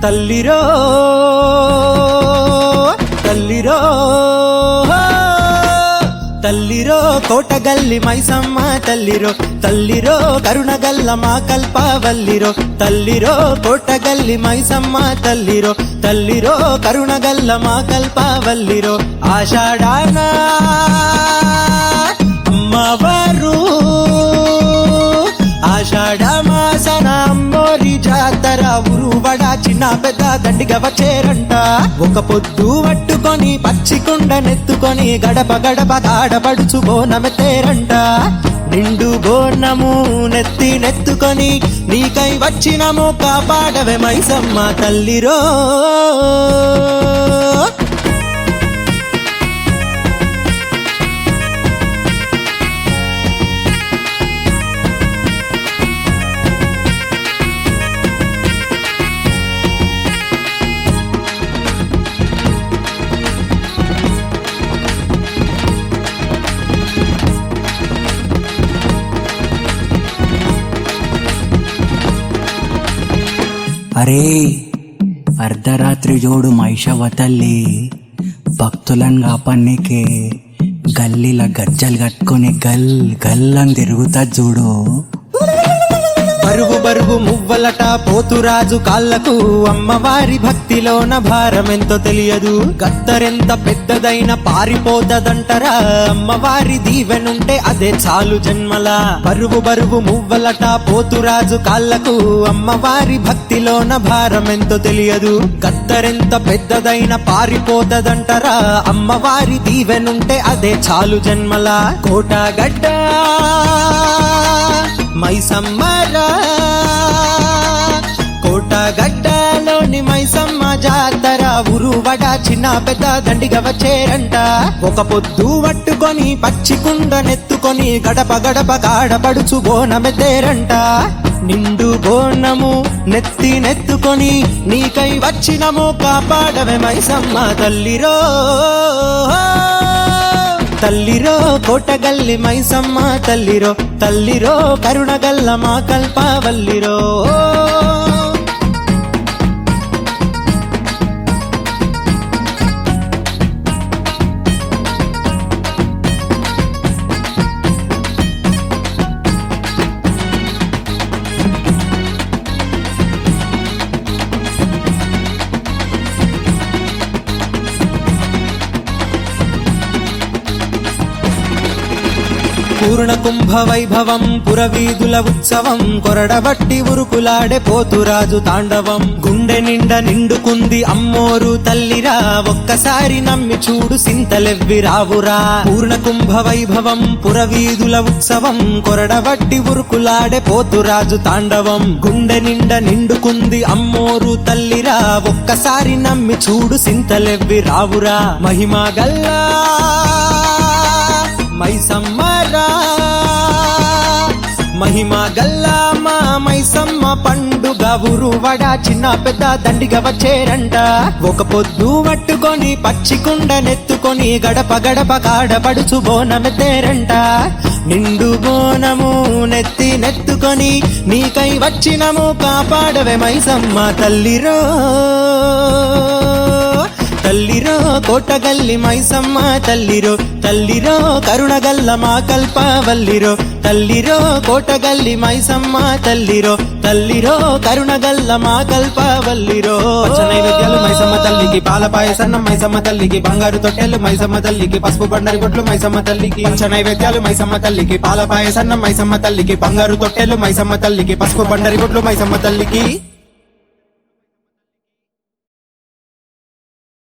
తల్లిరో తల్లిరో తల్లిరో కోటగల్లి మైసమ్మ తల్లిరో తల్లిరో కరుణగల్ల మా కల్పవల్లిరో తల్లిరో కోటగల్లి మైసమ్మ తల్లిరో తల్లిరో కరుణగల్ల మా కల్పవల్లిరో ఆషాఢానా అమ్మవారు ఆషాఢ మాసన అమ్మోరి జాతర ఉరువడ చిన్న పెద్ద దండిగా వచ్చేరంట ఒక పొద్దు పట్టుకొని పచ్చికుండ నెత్తుకొని గడప గడప గాడపడుచు బోనమెత్తేరంట నిండు బోనము నెత్తి నెత్తుకొని నీకై వచ్చినము కాపాడవే మైసమ్మ తల్లిరో అరే అర్ధరాత్రి జోడు మైషవ తల్లి భక్తులను కాపాడికే గల్లీల గజ్జలు కట్టుకొని గల్ గల్ అని తిరుగుతా చూడు బరువు బరువు మువ్వలట పోతురాజు కాళ్ళకు అమ్మవారి భక్తిలోన భారమెంతో తెలియదు గత్తరెంత పెద్దదైన పారిపోతదంటరా అమ్మవారి దీవెనుంటే అదే చాలు జన్మల బరువు బరువు మువ్వలట పోతురాజు కాళ్ళకు అమ్మవారి భక్తిలోన భారమెంతో తెలియదు గత్తరెంత పెద్దదైన పారిపోతదంటరా అమ్మవారి దీవెనుంటే అదే చాలు జన్మల కోటగడ్డ మైసమ్మరా కోటగడ్డలోని మైసమ్మ జాతర ఉరువడ చిన్న పెద్ద దండిగా వచ్చేరంట ఒక పొద్దు పట్టుకొని పచ్చి కుండ నెత్తుకొని గడప గడప గాడపడుచు బోనమెత్తేరంట నిండు బోనము నెత్తి నెత్తుకొని నీకై వచ్చినము కాపాడవే మైసమ్మ తల్లిరో తల్లిరో కోటగల్లి మైసమ్మ తల్లిరో తల్లిరో కరుణగల్ల మా కల్పవల్లిరో పూర్ణ కుంభ వైభవం పురవీధుల ఉత్సవం కొరడబట్టి ఉరుకులాడే పోతురాజు తాండవం గుండె నిండా నిండుకుంది అమ్మోరు తల్లిరా ఒక్కసారి నమ్మి చూడు సింతలెవ్వి రావురా పూర్ణ కుంభ వైభవం పురవీధుల ఉత్సవం కొరడబట్టి ఉరుకులాడే పోతురాజు తాండవం గుండె నిండా నిండుకుంది అమ్మోరు తల్లిరా ఒక్కసారి నమ్మి చూడు సింతలెవ్వి రావురా మహిమా గల్లా మైసమ్మరా మహిమ గల్లా మా మైసమ్మ పండుగ ఉరువడ చిన్న పెద్ద దండిగా వచ్చేరంట ఒక పొద్దు పట్టుకొని పచ్చికుండ నెత్తుకొని గడప గడప కాడపడుచు బోనమెత్తేరంట నిండు బోనము నెత్తి నెత్తుకొని నీకై వచ్చినము కాపాడవే మైసమ్మ తల్లిరో తల్లిరో కోటగల్లి మైసమ్మ తల్లిరో తల్లిరో కరుణగల్ల మా కల్పవల్లిరో తల్లిరో కోటగల్లి మైసమ్మ తల్లిరో తల్లిరో కరుణగల్ల మా కల్పవల్లిరో పచ్చ నైవేద్యాలు మైసమ్మ తల్లికి పాల పాయసన్నం మైసమ్మ తల్లికి బంగారు తొట్టెలు మైసమ్మ తల్లికి పసుపు బండరి గుడ్లు మైసమ్మ తల్లికి పచ్చ నైవేద్యాలు మైసమ్మ తల్లికి పాల పాయసన్నం మైసమ్మ తల్లికి బంగారు తొట్టెలు మైసమ్మ తల్లికి పసుపు బండరి గుడ్లు మైసమ్మ తల్లికి